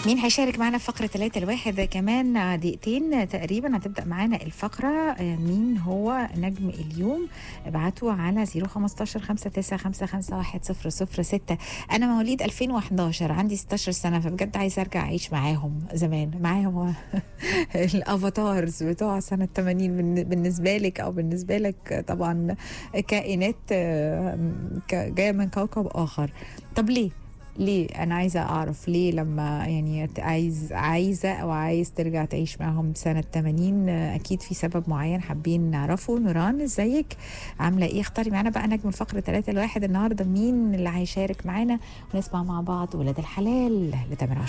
مين هيشارك معنا في فقرة ثلاثة الواحد كمان دقيقتين تقريبا هتبدأ معانا الفقرة مين هو نجم اليوم ابعتوا على 015 5955 100 أنا مواليد 2011 عندي 16 سنة فبجد عايزة أرجع أعيش معاهم زمان معاهم الأفاتارز بتوع سنة 80 بالنسبة لك أو بالنسبة لك طبعا كائنات جاية من كوكب آخر طب ليه؟ ليه انا عايزه اعرف ليه لما يعني عايز عايزه او عايز ترجع تعيش معاهم سنه 80 اكيد في سبب معين حابين نعرفه نوران ازيك عامله ايه اختاري معانا بقى نجم الفقره 3 الواحد النهارده مين اللي هيشارك معانا ونسمع مع بعض ولاد الحلال لتامر